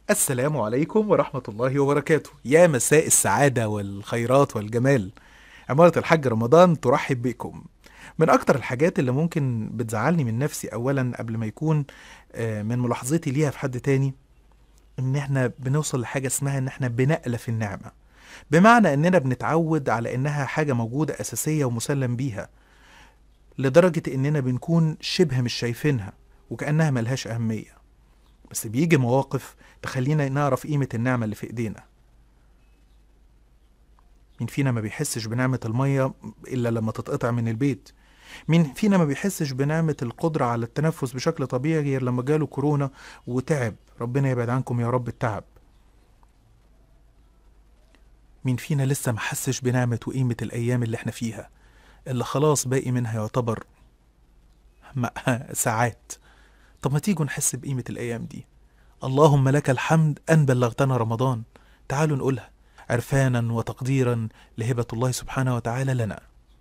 السلام عليكم ورحمة الله وبركاته يا مساء السعادة والخيرات والجمال عمارة الحاج رمضان ترحب بكم من أكتر الحاجات اللي ممكن بتزعلني من نفسي أولا قبل ما يكون آه، من ملاحظتي ليها في حد تاني إن إحنا بنوصل لحاجة اسمها إن إحنا بنألف النعمة بمعنى إننا بنتعود على إنها حاجة موجودة أساسية ومسلم بيها لدرجة إننا بنكون شبه مش شايفينها وكأنها ملهاش أهمية بس بيجي مواقف تخلينا نعرف قيمة النعمة اللي في إيدينا مين فينا ما بيحسش بنعمة المية إلا لما تتقطع من البيت مين فينا ما بيحسش بنعمة القدرة على التنفس بشكل طبيعي غير لما جاله كورونا وتعب ربنا يبعد عنكم يا رب التعب مين فينا لسه ما حسش بنعمة وقيمة الأيام اللي احنا فيها اللي خلاص باقي منها يعتبر ما- ساعات طب ما تيجوا نحس بقيمة الأيام دي اللهم لك الحمد أن بلغتنا رمضان تعالوا نقولها عرفانا وتقديرا لهبة الله سبحانه وتعالى لنا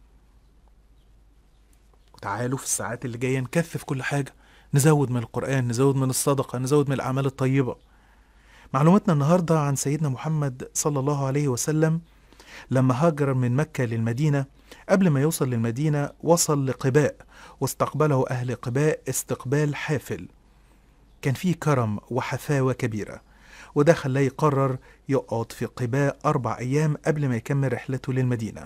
وتعالوا في الساعات اللي جاية نكثف كل حاجة نزود من القرآن نزود من الصدقة نزود من الأعمال الطيبة معلوماتنا النهاردة عن سيدنا محمد صلى الله عليه وسلم لما هاجر من مكة للمدينة قبل ما يوصل للمدينة وصل لقباء واستقبله أهل قباء استقبال حافل كان فيه كرم وحفاوة كبيرة وده خلاه يقرر يقعد في قباء أربع أيام قبل ما يكمل رحلته للمدينة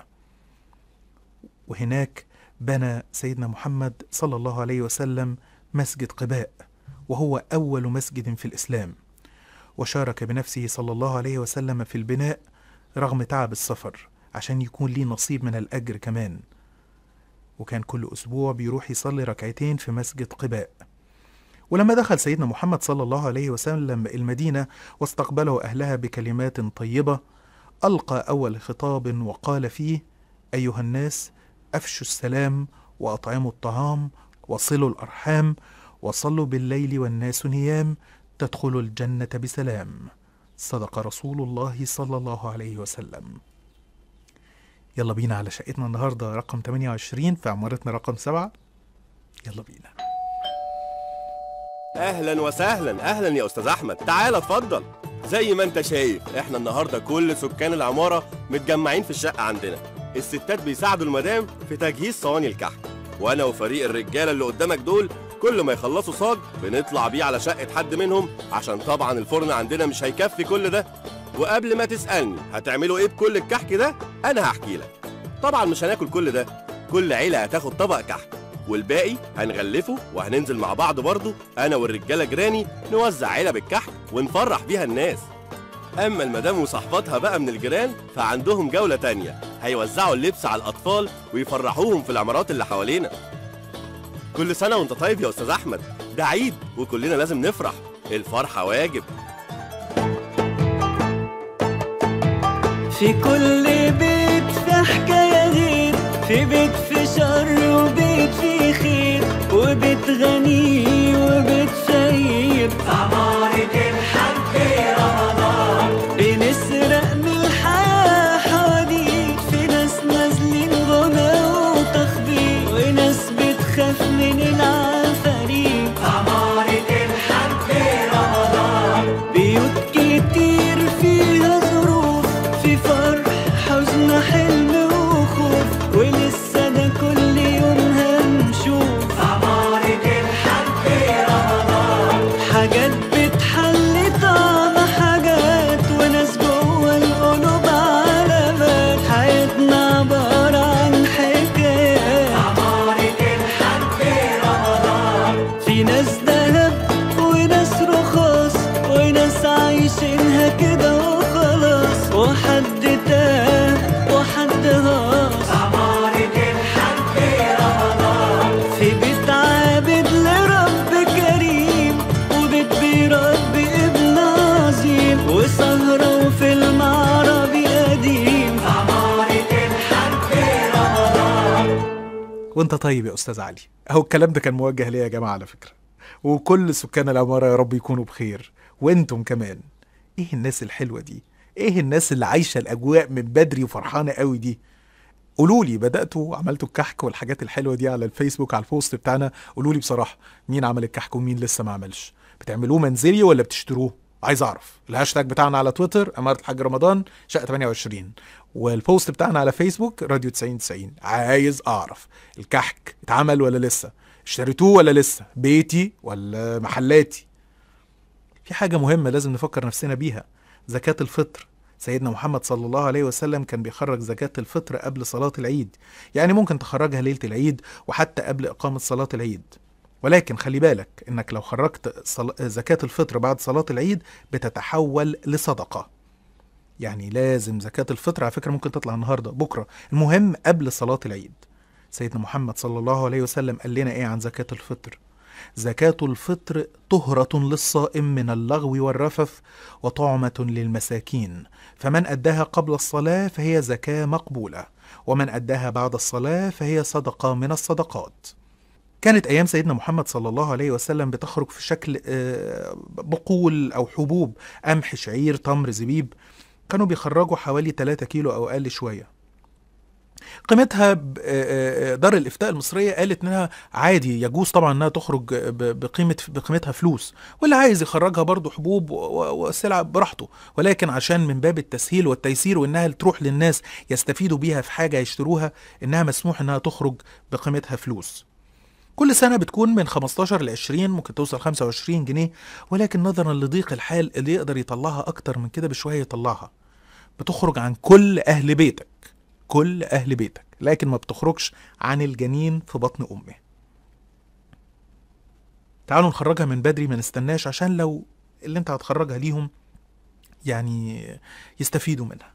وهناك بنى سيدنا محمد صلى الله عليه وسلم مسجد قباء وهو أول مسجد في الإسلام وشارك بنفسه صلى الله عليه وسلم في البناء رغم تعب السفر عشان يكون ليه نصيب من الأجر كمان وكان كل أسبوع بيروح يصلي ركعتين في مسجد قباء ولما دخل سيدنا محمد صلى الله عليه وسلم المدينة واستقبله أهلها بكلمات طيبة ألقى أول خطاب وقال فيه أيها الناس أفشوا السلام وأطعموا الطعام وصلوا الأرحام وصلوا بالليل والناس نيام تدخلوا الجنة بسلام صدق رسول الله صلى الله عليه وسلم يلا بينا على شقتنا النهاردة رقم 28 في عمارتنا رقم 7 يلا بينا اهلا وسهلا اهلا يا استاذ احمد تعال اتفضل زي ما انت شايف احنا النهارده كل سكان العماره متجمعين في الشقه عندنا الستات بيساعدوا المدام في تجهيز صواني الكحك وانا وفريق الرجاله اللي قدامك دول كل ما يخلصوا صاج بنطلع بيه على شقه حد منهم عشان طبعا الفرن عندنا مش هيكفي كل ده وقبل ما تسالني هتعملوا ايه بكل الكحك ده انا هحكي لك طبعا مش هناكل كل ده كل عيله هتاخد طبق كحك والباقي هنغلفه وهننزل مع بعض برضه انا والرجاله جيراني نوزع علب الكحك ونفرح بيها الناس اما المدام وصحباتها بقى من الجيران فعندهم جوله تانية هيوزعوا اللبس على الاطفال ويفرحوهم في العمارات اللي حوالينا كل سنه وانت طيب يا استاذ احمد ده عيد وكلنا لازم نفرح الفرحه واجب في كل بيت في حكاية غير في بيت في شر وبيت في خير وبيت غني وبيت فقير عمارة الحج رمضان بنسرق من الحياة حواديت في ناس نازلين غنى وتخبيط وناس بتخاف من العفاريت عمارة الحج رمضان بيوت كتير فيها ظروف في فرح حزن حلم وخوف ولسه ده كل يوم هنشوف عمارة الحج رمضان حاجات بتحل طعم حاجات وناس جوه القلوب علامات حياتنا عبارة عن حكايات عمارة الحج رمضان في ناس دهب وناس رخاص وناس عايشينها كده وخلاص وحد تاه وحد هاص عمارة الحج رمضان في بيت عابد لرب كريم وبيت بيربي ابن عظيم وسهرة وفيلم عربي قديم عمارة الحج رمضان وانت طيب يا استاذ علي اهو الكلام ده كان موجه ليا يا جماعه على فكره وكل سكان العماره يا رب يكونوا بخير وانتم كمان ايه الناس الحلوه دي ايه الناس اللي عايشه الاجواء من بدري وفرحانه قوي دي قولوا لي بداتوا عملتوا الكحك والحاجات الحلوه دي على الفيسبوك على البوست بتاعنا قولوا لي بصراحه مين عمل الكحك ومين لسه ما عملش بتعملوه منزلي ولا بتشتروه عايز اعرف الهاشتاج بتاعنا على تويتر اماره الحاج رمضان شقه 28 والبوست بتاعنا على فيسبوك راديو 90 90 عايز اعرف الكحك اتعمل ولا لسه اشتريتوه ولا لسه بيتي ولا محلاتي في حاجه مهمه لازم نفكر نفسنا بيها زكاه الفطر سيدنا محمد صلى الله عليه وسلم كان بيخرج زكاة الفطر قبل صلاة العيد يعني ممكن تخرجها ليلة العيد وحتى قبل إقامة صلاة العيد ولكن خلي بالك انك لو خرجت صل... زكاة الفطر بعد صلاة العيد بتتحول لصدقة يعني لازم زكاة الفطر على فكرة ممكن تطلع النهاردة بكرة المهم قبل صلاة العيد سيدنا محمد صلى الله عليه وسلم قال لنا ايه عن زكاة الفطر زكاة الفطر طهرة للصائم من اللغو والرفث وطعمة للمساكين فمن أداها قبل الصلاة فهي زكاة مقبولة ومن أداها بعد الصلاة فهي صدقة من الصدقات كانت أيام سيدنا محمد صلى الله عليه وسلم بتخرج في شكل آه، بقول أو حبوب قمح شعير تمر زبيب كانوا بيخرجوا حوالي 3 كيلو أو أقل شوية قيمتها ب- آه، آه، دار الإفتاء المصرية قالت إنها عادي يجوز طبعا إنها تخرج ب- بقيمة بقيمتها فلوس واللي عايز يخرجها برضه حبوب و- و- وسلع براحته ولكن عشان من باب التسهيل والتيسير وإنها تروح للناس يستفيدوا بيها في حاجة يشتروها إنها مسموح إنها تخرج بقيمتها فلوس كل سنة بتكون من 15 ل 20 ممكن توصل 25 جنيه ولكن نظرا لضيق الحال اللي يقدر يطلعها أكتر من كده بشوية يطلعها بتخرج عن كل أهل بيتك كل أهل بيتك لكن ما بتخرجش عن الجنين في بطن أمه تعالوا نخرجها من بدري ما نستناش عشان لو اللي انت هتخرجها ليهم يعني يستفيدوا منها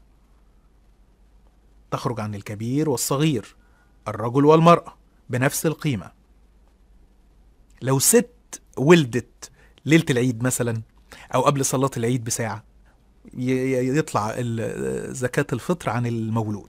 تخرج عن الكبير والصغير الرجل والمرأة بنفس القيمة لو ست ولدت ليلة العيد مثلا أو قبل صلاة العيد بساعة ي- ي- يطلع ال- زكاة الفطر عن المولود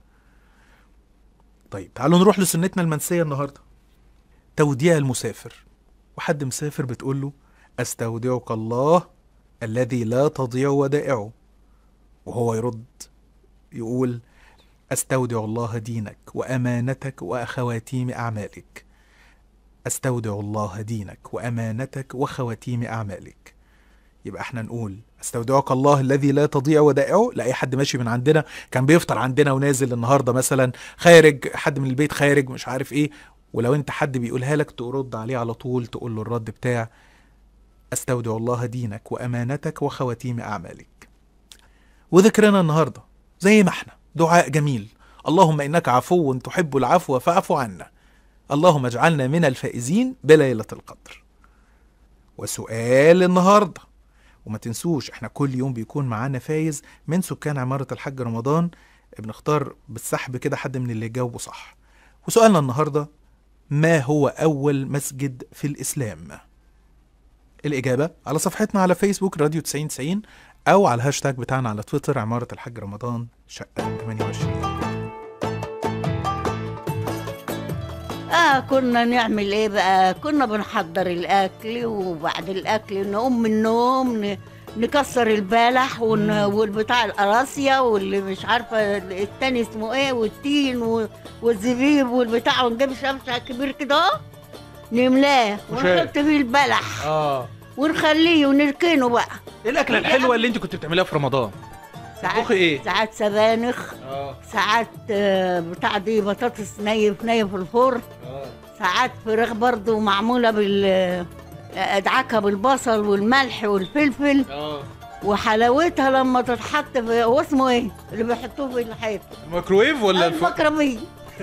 طيب تعالوا نروح لسنتنا المنسية النهاردة توديع المسافر وحد مسافر بتقول له أستودعك الله الذي لا تضيع ودائعه وهو يرد يقول أستودع الله دينك وأمانتك وأخواتيم أعمالك أستودع الله دينك وأمانتك وخواتيم أعمالك يبقى احنا نقول استودعك الله الذي لا تضيع ودائعه لاي حد ماشي من عندنا كان بيفطر عندنا ونازل النهارده مثلا خارج حد من البيت خارج مش عارف ايه ولو انت حد بيقولها لك ترد عليه على طول تقول له الرد بتاع استودع الله دينك وامانتك وخواتيم اعمالك وذكرنا النهارده زي ما احنا دعاء جميل اللهم انك عفو تحب العفو فاعف عنا اللهم اجعلنا من الفائزين بليله القدر وسؤال النهارده وما تنسوش احنا كل يوم بيكون معانا فايز من سكان عمارة الحاج رمضان بنختار بالسحب كده حد من اللي جاوبوا صح وسؤالنا النهاردة ما هو أول مسجد في الإسلام الإجابة على صفحتنا على فيسبوك راديو 9090 أو على الهاشتاج بتاعنا على تويتر عمارة الحاج رمضان شقة 28 اه كنا نعمل ايه بقى كنا بنحضر الاكل وبعد الاكل نقوم من النوم ن- نكسر البلح ون... والبتاع القراصية واللي مش عارفة التاني اسمه ايه والتين و... والزبيب والبتاع ونجيب شمشة كبير كده أهو، نملاه وشاي. ونحط فيه البلح اه ونخليه ونركنه بقى ايه الاكله الحلوه اللي انت كنت بتعمليها في رمضان ساعات تطبخي ايه؟ ساعات سبانخ اه ساعات آه، بتاع دي بطاطس ني في ني في الفرن اه ساعات فراخ برضو معمولة بال ادعكها بالبصل والملح والفلفل اه وحلاوتها لما تتحط في هو اسمه ايه اللي بيحطوه في الحيط الميكرويف ولا الف... المكرمية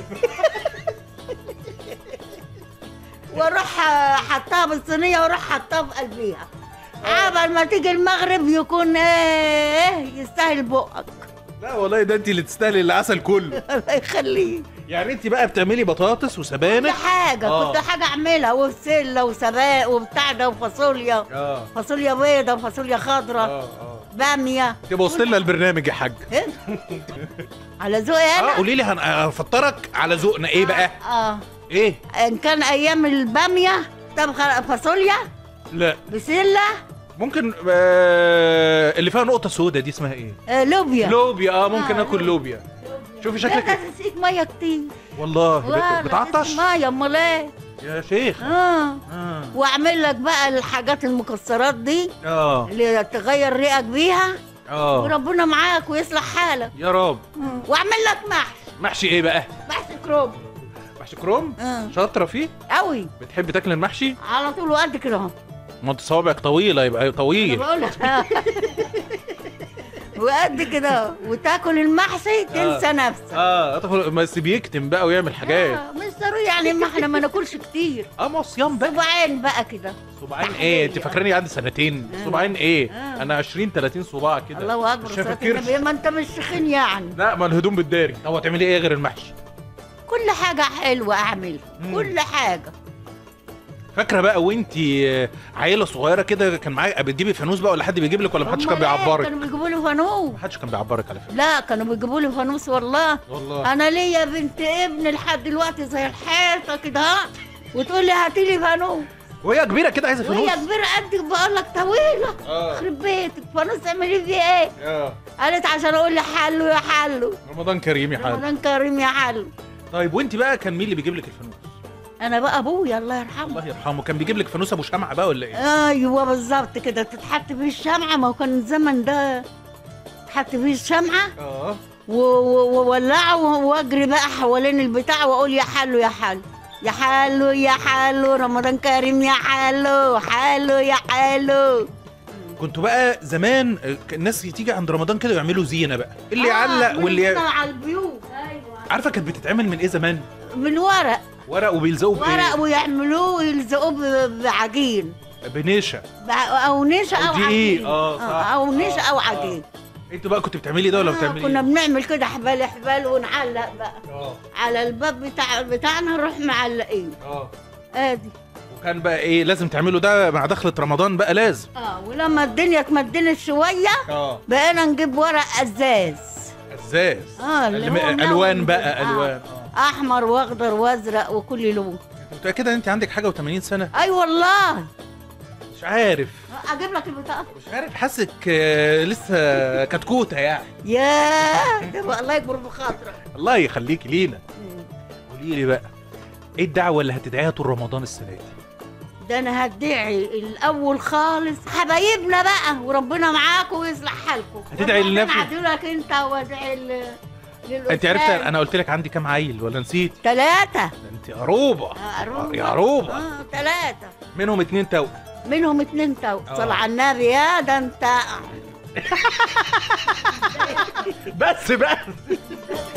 واروح حطها بالصينية واروح حطها في قلبيها عبل ما تيجي المغرب يكون ايه يستاهل بقك لا والله ده انت اللي تستاهلي العسل كله الله يخليك يعني انت بقى بتعملي بطاطس كل وسبانخ حاجة آه. كنت حاجة أعملها وبسلة وسباق وبتاع ده وفاصوليا اه فاصوليا بيضة وفاصوليا خضراء اه بامية تبقى وصلت لنا البرنامج يا حاج إيه؟ على ذوقي أنا اه قولي لي هن- هفطرك على ذوقنا ايه بقى اه ايه إن كان أيام البامية طبخ فاصوليا لا بسلة ممكن آه اللي فيها نقطه سودة دي اسمها ايه آه لوبيا لوبيا اه ممكن آه، اكل لوبيا شوفي لا شكلك ده إيه؟ تسقيك مية كتير والله لا، بت- بتعطش لا، مية أمال إيه يا شيخ اه اه واعمل لك بقى الحاجات المكسرات دي اه اللي تغير ريقك بيها اه وربنا معاك ويصلح حالك يا رب مم. واعمل لك محشي محشي ايه بقى محشي كروب محشي كروم اه شاطره فيه قوي بتحب تاكل المحشي على طول وقد كده اهو ما انت صوابعك طويله يبقى طويل بقول لك وقد كده اهو. وتاكل المحشي تنسى نفسك اه ادخل بس بيكتم بقى ويعمل حاجات آه، مش ضروري يعني ما احنا ما ناكلش كتير اه ما هو صيام بقى صباعين بقى كده صباعين ايه انت فاكراني عندي سنتين آه. صباعين ايه آه. انا 20 30 صباع كده الله اكبر مش صلاة فاكرش. النبي ما انت مش تخين يعني لا ما الهدوم بتداري طب هتعملي ايه غير المحشي كل حاجه حلوه اعملها مم. كل حاجه فاكره بقى وانت عيله صغيره كده كان معاك بتجيبي فانوس بقى ولا حد بيجيب لك ولا محدش كان أمال إيه؟ بيعبرك كانوا بيجيبوا لي فانوس محدش كان بيعبرك على فكره لا كانوا بيجيبوا لي فانوس والله والله انا ليا بنت ابن لحد دلوقتي زي الحيطه كده ها وتقول لي هاتي لي فانوس وهي كبيره كده عايزه فانوس وهي كبيره قدك بقول لك طويله اه يخرب بيتك فانوس تعملي فيه ايه اه قالت عشان اقول لي حلو يا حلو رمضان كريم يا حاج رمضان كريم يا حلو طيب وانت بقى كان مين اللي بيجيب لك الفانوس انا بقى ابويا الله يرحمه الله يرحمه كان بيجيب لك فانوس ابو شمعه بقى ولا ايه ايوه بالظبط كده تتحط فيه الشمعه ما هو كان الزمن ده تحط فيه الشمعه اه و- و- وولعه واجري بقى حوالين البتاع واقول يا حلو يا حلو يا حلو يا حلو رمضان كريم يا حلو حلو يا حلو كنتوا بقى زمان آه، كان الناس تيجي عند رمضان كده يعملوا زينه بقى اللي يعلق واللي واللي على البيوت ايوه عارفه كانت بتتعمل من ايه زمان من ورق ورق وبيلزقوا ورق بايه ويعملوه ويلزقوه ب- بعجين بنشا بع- او نشا أو او دقيق. عجين آه، صح. او نشا آه، او آه. عجين انتوا بقى كنتوا بتعملي ده ولا آه، بتعملي كنا ايه بنعمل كده حبال حبال ونعلق بقى اه على الباب بتاع بتاعنا نروح معلقين اه ادي وكان بقى ايه لازم تعملوا ده مع دخلة رمضان بقى لازم اه ولما الدنيا اتمدنت شويه اه بقينا نجيب ورق ازاز ازاز اه اللي الم- هو الوان ملون بقى كده. آه. الوان اه احمر واخضر وازرق وكل لون انت متاكده ان انت عندك حاجه و80 سنه اي والله مش عارف اجيب لك البطاقه مش عارف حاسك آه، لسه كتكوته يعني ياه ده بقى الله يكبر بخاطرك الله يخليكي لينا قولي لي بقى ايه الدعوه اللي هتدعيها طول رمضان السنه دي ده انا هدعي الاول خالص حبايبنا بقى وربنا معاكم ويصلح حالكم هتدعي لنفسك؟ ادعي لك انت وادعي ل... انت عرفت انا قلت لك عندي كام عيل ولا نسيت ثلاثة ده انت قروبه آه، أروبة. يا عروبه اه ثلاثة منهم اتنين تو منهم اتنين تو آه. صل على النبي يا ده انت بس بقى